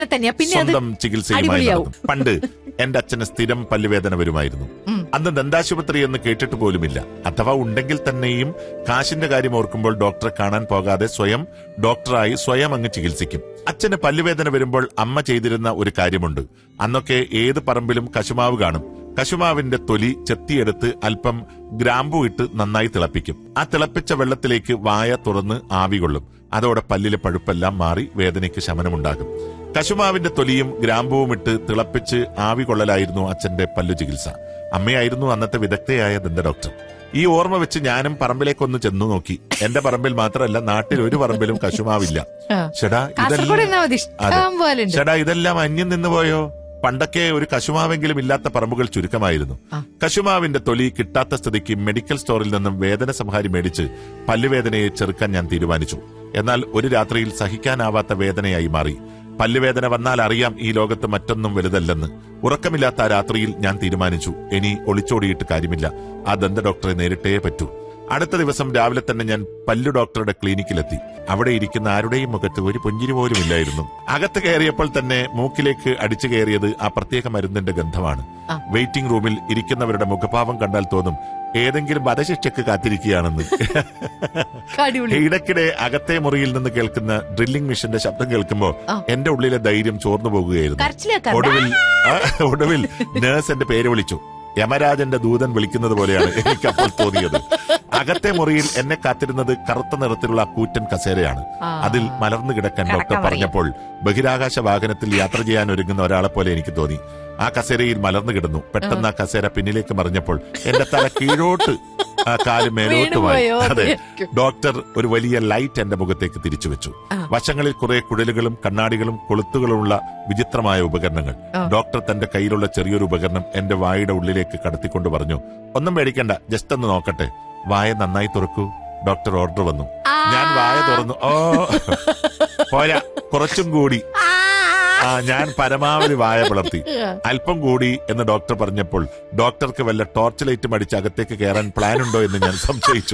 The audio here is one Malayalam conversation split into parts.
തന്നെയാ പിന്നെ അത് സ്വന്തം ചികിത്സയുമായി അടിപൊളിയാവും. നടന്നു പണ്ട് എന്റെ അച്ഛന് സ്ഥിരം പല്ലുവേദന വരുമായിരുന്നു അന്ന് ദന്താശുപത്രി എന്ന് കേട്ടിട്ട് പോലുമില്ല അഥവാ ഉണ്ടെങ്കിൽ തന്നെയും കാശിന്റെ കാര്യം ഓർക്കുമ്പോൾ ഡോക്ടറെ കാണാൻ പോകാതെ സ്വയം ഡോക്ടറായി സ്വയം അങ്ങ് ചികിത്സിക്കും അച്ഛന് പല്ലുവേദന വരുമ്പോൾ അമ്മ ചെയ്തിരുന്ന ഒരു കാര്യമുണ്ട് അന്നൊക്കെ ഏത് പറമ്പിലും കശുമാവ് കാണും കശുമാവിന്റെ തൊലി ചെത്തിയെടുത്ത് അല്പം ഗ്രാമ്പു ഇട്ട് നന്നായി തിളപ്പിക്കും ആ തിളപ്പിച്ച വെള്ളത്തിലേക്ക് വായ തുറന്ന് ആവി കൊള്ളും അതോടെ പല്ലിലെ പഴുപ്പെല്ലാം മാറി വേദനയ്ക്ക് ശമനമുണ്ടാകും കശുമാവിന്റെ തൊലിയും ഗ്രാമ്പുവും ഇട്ട് തിളപ്പിച്ച് ആവി കൊള്ളലായിരുന്നു അച്ഛന്റെ പല്ലു ചികിത്സ അമ്മയായിരുന്നു അന്നത്തെ വിദഗ്ധയായ ദന്ത ഡോക്ടർ ഈ ഓർമ്മ വെച്ച് ഞാനും പറമ്പിലേക്കൊന്ന് ചെന്നു നോക്കി എന്റെ പറമ്പിൽ മാത്രമല്ല നാട്ടിൽ ഒരു പറമ്പിലും കശുമാവില്ല ആ. ചേടാ കാസർഗോഡ് എന്നാ മതി ഇഷ്ടം പോലെ ഉണ്ട് ചേടാ ഇതെല്ലാം അന്യം നിന്ന് പോയോ പണ്ടൊക്കെ ഒരു കശുമാവെങ്കിലും ഇല്ലാത്ത പറമ്പുകൾ ചുരുക്കമായിരുന്നു കശുമാവിന്റെ തൊലി കിട്ടാത്ത സ്ഥിതിക്ക് മെഡിക്കൽ സ്റ്റോറിൽ നിന്നും വേദന സംഹാരി മേടിച്ച് പല്ലുവേദനയെ ചെറുക്കാൻ ഞാൻ തീരുമാനിച്ചു എന്നാൽ ഒരു രാത്രിയിൽ സഹിക്കാനാവാത്ത വേദനയായി മാറി പല്ലുവേദന വന്നാൽ അറിയാം ഈ ലോകത്ത് മറ്റൊന്നും വലുതല്ലെന്ന് ഉറക്കമില്ലാത്ത ആ രാത്രിയിൽ ഞാൻ തീരുമാനിച്ചു ഇനി ഒളിച്ചോടിയിട്ട് കാര്യമില്ല ആ ദന്ത ഡോക്ടറെ നേരിട്ടേ പറ്റൂ അടുത്ത ദിവസം രാവിലെ തന്നെ ഞാൻ പല്ലു ഡോക്ടറുടെ ക്ലിനിക്കിലെത്തി അവിടെ ഇരിക്കുന്ന ആരുടെയും മുഖത്ത് ഒരു പുഞ്ചിരി പോലും ഇല്ലായിരുന്നു അകത്ത് കയറിയപ്പോൾ തന്നെ മൂക്കിലേക്ക് അടിച്ചു കയറിയത് ആ പ്രത്യേക മരുന്നിന്റെ ഗന്ധമാണ് വെയിറ്റിംഗ് റൂമിൽ ഇരിക്കുന്നവരുടെ മുഖഭാവം കണ്ടാൽ തോന്നും ഏതെങ്കിലും വധശിക്ഷയ്ക്ക് കാത്തിരിക്കുകയാണെന്ന് അടിപൊളി ഇടയ്ക്കിടെ അകത്തെ മുറിയിൽ നിന്ന് കേൾക്കുന്ന ഡ്രില്ലിംഗ് മെഷീന്റെ ശബ്ദം കേൾക്കുമ്പോ എന്റെ ഉള്ളിലെ ധൈര്യം ചോർന്നു പോകുകയായിരുന്നു കരച്ചിലേക്കാ ഒടുവിൽ ആ, ഒടുവിൽ നേഴ്സ് എന്റെ പേര് വിളിച്ചു യമരാജന്റെ ദൂതൻ വിളിക്കുന്നത് പോലെയാണ് എനിക്ക് അപ്പോൾ തോന്നിയത് അകത്തെ മുറിയിൽ എന്നെ കാത്തിരുന്നത് കറുത്ത നിറത്തിലുള്ള കൂറ്റൻ കസേരയാണ് അതിൽ മലർന്നു കിടക്കാൻ ഡോക്ടർ പറഞ്ഞപ്പോൾ ബഹിരാകാശ വാഹനത്തിൽ യാത്ര ചെയ്യാൻ ഒരുങ്ങുന്ന ഒരാളെ പോലെ എനിക്ക് തോന്നി ആ കസേരയിൽ മലർന്നു കിടന്നു പെട്ടെന്ന് ആ കസേര പിന്നിലേക്ക് മറിഞ്ഞപ്പോൾ എന്റെ തല കീഴോട്ട് ആ കാല് മേലോട്ടുമായി വീണുപോയോ? അതെ ഡോക്ടർ ഒരു വലിയ ലൈറ്റ് എന്റെ മുഖത്തേക്ക് തിരിച്ചു വെച്ചു വശങ്ങളിൽ കുറെ കുഴലുകളും കണ്ണാടികളും കൊളുത്തുകളുമുള്ള വിചിത്രമായ ഉപകരണങ്ങൾ ഡോക്ടർ തന്റെ കയ്യിലുള്ള ചെറിയൊരു ഉപകരണം എന്റെ വായുടെ ഉള്ളിലേക്ക് കടത്തിക്കൊണ്ട് പറഞ്ഞു ഒന്നും പേടിക്കണ്ട ജസ്റ്റ് ഒന്ന് നോക്കട്ടെ വായ നന്നായി തുറക്കൂ ഡോക്ടർ ഓർഡർ വന്നു ഞാൻ വായ തുറന്നു ഓ പോരാ കുറച്ചും കൂടി ആ ഞാൻ പരമാവധി വായ പിളർത്തി അല്പം കൂടി എന്ന് ഡോക്ടർ പറഞ്ഞപ്പോൾ ഡോക്ടർക്ക് വല്ല ടോർച്ച് ലൈറ്റും അടിച്ച് അകത്തേക്ക് കയറാൻ പ്ലാൻ ഉണ്ടോ എന്ന് ഞാൻ സംശയിച്ചു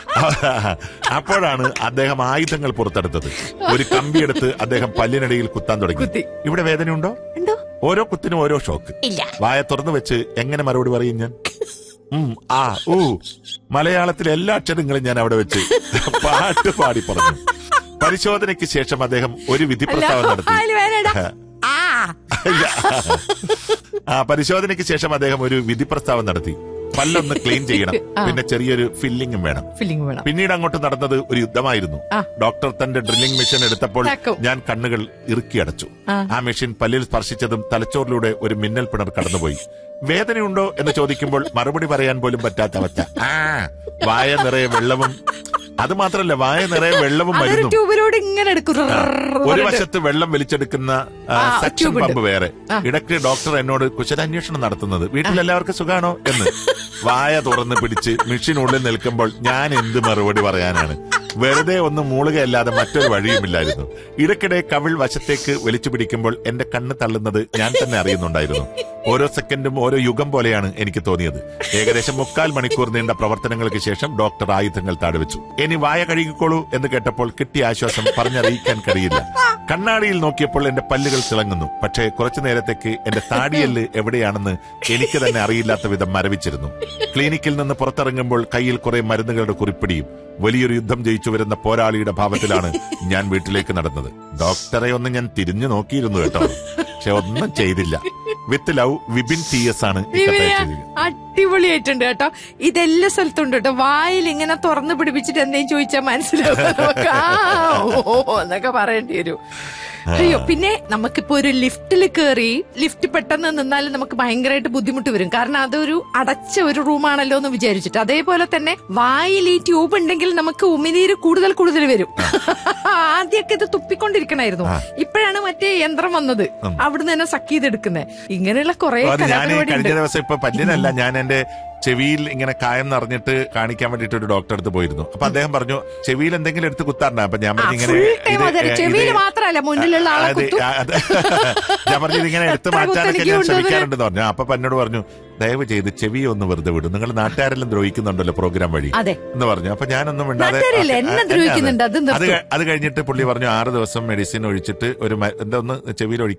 അപ്പോഴാണ് അദ്ദേഹം ആയുധങ്ങൾ പുറത്തെടുത്തത് ഒരു കമ്പിയെടുത്ത് അദ്ദേഹം പല്ലിനിടയിൽ കുത്താൻ തുടങ്ങി കുത്തി. ഇവിടെ വേദനയുണ്ടോ ഉണ്ടോ ഓരോ കുത്തിനും ഓരോ ഷോക്ക് ഇല്ല വായ തുറന്നു വെച്ച് എങ്ങനെ മറുപടി പറയും ഞാൻ ഉം, ആ ഊ മലയാളത്തിലെ എല്ലാ അക്ഷരങ്ങളും ഞാൻ അവിടെ വെച്ച് പാട്ട് പാടി പറഞ്ഞു പരിശോധനയ്ക്ക് ശേഷം അദ്ദേഹം ഒരു വിധി പ്രസ്താവം നടത്തി അതില് വേനടാ ആ ഇല്ല. ആ പരിശോധനയ്ക്ക് ശേഷം അദ്ദേഹം ഒരു വിധി പ്രസ്താവം നടത്തി പല്ലൊന്ന് ക്ലീൻ ചെയ്യണം പിന്നെ ചെറിയൊരു ഫില്ലിങ്ങും വേണം ഫില്ലിംഗ് വേണം പിന്നീട് അങ്ങോട്ട് നടന്നത് ഒരു യുദ്ധമായിരുന്നു ആ. ഡോക്ടർ തന്റെ ഡ്രില്ലിംഗ് മെഷീൻ എടുത്തപ്പോൾ താക്കും. ഞാൻ കണ്ണുകൾ ഇറുക്കി അടച്ചു ആ. ആ മെഷീൻ പല്ലിൽ സ്പർശിച്ചതും തലച്ചോറിലൂടെ ഒരു മിന്നൽ പിണർ കടന്നുപോയി വേദനയുണ്ടോ എന്ന് ചോദിക്കുമ്പോൾ മറുപടി പറയാൻ പോലും പറ്റാത്ത അവസ്ഥ ആ വായ നിറയെ വെള്ളവും അത് മാത്രല്ല വായ നിറയെ വെള്ളവും അതൊരു മരുന്നും ട്യൂബിലൂടെ ഇങ്ങനെ എടുക്കും ഒരു വശത്ത് വെള്ളം വലിച്ചെടുക്കുന്ന ആ, ആ, സക്ഷൻ ട്യൂബ് ഉണ്ട്. പമ്പ് വേറെ ഇടയ്ക്ക് ഡോക്ടർ എന്നോട് കുശലാന്വേഷണം നടത്തുന്നത് വീട്ടിലെല്ലാവർക്കും സുഖാണോ എന്ന് വായ തുറന്ന് പിടിച്ച് മെഷീനുള്ളിൽ നിൽക്കുമ്പോൾ ഞാൻ എന്ത് മറുപടി പറയാനാണ് വെറുതെ ഒന്ന് മൂളുകയല്ലാതെ മറ്റൊരു വഴിയുമില്ലായിരുന്നു ഇടയ്ക്കിടെ കവിൾ വശത്തേക്ക് വലിച്ചു പിടിക്കുമ്പോൾ എന്റെ കണ്ണ് തള്ളുന്നത് ഞാൻ തന്നെ അറിയുന്നുണ്ടായിരുന്നു ഓരോ സെക്കൻഡും ഓരോ യുഗം പോലെയാണ് എനിക്ക് തോന്നിയത് ഏകദേശം മുക്കാൽ മണിക്കൂർ നീണ്ട പ്രവർത്തനങ്ങൾക്ക് ശേഷം ഡോക്ടർ ആയുധങ്ങൾ താടുവെച്ചു ഇനി വായ കഴുകിക്കോളൂ എന്ന് കേട്ടപ്പോൾ കിട്ടിയ ആശ്വാസം പറഞ്ഞറിയിക്കാൻ കഴിയില്ല കണ്ണാടിയിൽ നോക്കിയപ്പോൾ എന്റെ പല്ലുകൾ തിളങ്ങുന്നു പക്ഷേ കുറച്ചു നേരത്തേക്ക് എന്റെ താടിയല്ല് എവിടെയാണെന്ന് എനിക്ക് തന്നെ അറിയില്ലാത്ത വിധം മരവിച്ചിരുന്നു ക്ലിനിക്കിൽ നിന്ന് പുറത്തിറങ്ങുമ്പോൾ കയ്യിൽ കുറെ മരുന്നുകളുടെ കുറിപ്പിടിയും വലിയൊരു യുദ്ധം ജയിച്ചു വരുന്ന പോരാളിയുടെ ഭാവത്തിലാണ് ഞാൻ വീട്ടിലേക്ക് നടന്നത് ഡോക്ടറെ ഒന്ന് ഞാൻ തിരിഞ്ഞു നോക്കിയിരുന്നു കേട്ടോ പക്ഷെ ഒന്നും ചെയ്തില്ല with love Vipin T S ആണ് ഈ കഥ അയച്ചത്. അടിപൊളിയായിട്ടുണ്ട് കേട്ടോ ഇതെല്ലാ സ്ഥലത്തുണ്ട് കേട്ടോ വായിൽ ഇങ്ങനെ തുറന്നു പിടിപ്പിച്ചിട്ട് എന്തെങ്കിലും ചോദിച്ചാൽ മനസ്സിലാവും നമുക്ക്. ആ, ഓ എന്നൊക്കെ പറയേണ്ടി വരും അയ്യോ പിന്നെ നമുക്കിപ്പോ ഒരു ലിഫ്റ്റിൽ കയറി ലിഫ്റ്റ് പെട്ടെന്ന് നിന്നാലും നമുക്ക് ഭയങ്കരമായിട്ട് ബുദ്ധിമുട്ട് വരും കാരണം അതൊരു അടച്ച ഒരു റൂമാണല്ലോ എന്ന് വിചാരിച്ചിട്ട് അതേപോലെ തന്നെ വായിൽ ഈ ട്യൂബ് ഉണ്ടെങ്കിൽ നമുക്ക് ഉമിനീര് കൂടുതൽ കൂടുതൽ വരും ആദ്യമൊക്കെ ഇത് തുപ്പിക്കൊണ്ടിരിക്കണായിരുന്നു ഇപ്പോഴാണ് മറ്റേ യന്ത്രം വന്നത് അവിടുന്ന് തന്നെ സക്ക് ചെയ്തെടുക്കുന്നത് ഇങ്ങനെയുള്ള കുറെ അത് ഞാൻ കലാപരിപാടി കഴിഞ്ഞ ദിവസം ഇപ്പൊ പല്ലിനല്ല ഞാൻ എന്റെ എന്റെ ചെവിയിൽ ഇങ്ങനെ കായം നിറഞ്ഞിട്ട് കാണിക്കാൻ വേണ്ടിട്ട് ഒരു ഡോക്ടറെ അടുത്ത് പോയിരുന്നു അപ്പൊ അദ്ദേഹം പറഞ്ഞു ചെവിയിൽ എന്തെങ്കിലും എടുത്ത് കുത്താറുണ്ട് അപ്പൊ ഞാൻ പറഞ്ഞു ഇങ്ങനെ ഫുൾ ടൈം ഇത്, അതെ ഏ, ചെവിയിൽ ഇത് മാത്രല്ല മുന്നിലുള്ള ആളെ അതെ, കുത്തും ആ, അതെ. ഞാൻ പറഞ്ഞു ഇതിങ്ങനെ എടുത്ത് എത്ര മാറ്റാനൊക്കെ കുത്തെനിക്ക് ഞാൻ കൊണ്ടുവന്ന് ശ്രമിക്കാറുണ്ടെന്ന് പറഞ്ഞു അപ്പൊ എന്നോട് പറഞ്ഞു ദയവ് ചെയ്ത് ചെവി ഒന്ന് വെറുതെ വിടും നിങ്ങൾ നാട്ടുകാരെല്ലാം ദ്രോഹിക്കുന്നുണ്ടല്ലോ പ്രോഗ്രാം വഴി അതെ എന്ന് പറഞ്ഞു അപ്പൊ ഞാനൊന്നും മിണ്ടാതെ നാട്ടുകാരില്ലേ? ആ, എന്നെ ആ, ദ്രോഹിക്കുന്നുണ്ട്. അത് അത് നിർത്തും. കഴി- അത് കഴിഞ്ഞിട്ട് പുള്ളി പറഞ്ഞു ആറ് ദിവസം മെഡിസിൻ ഒഴിച്ചിട്ട് ഒരു മ- എന്താ ഒന്ന് ചെവിയിൽ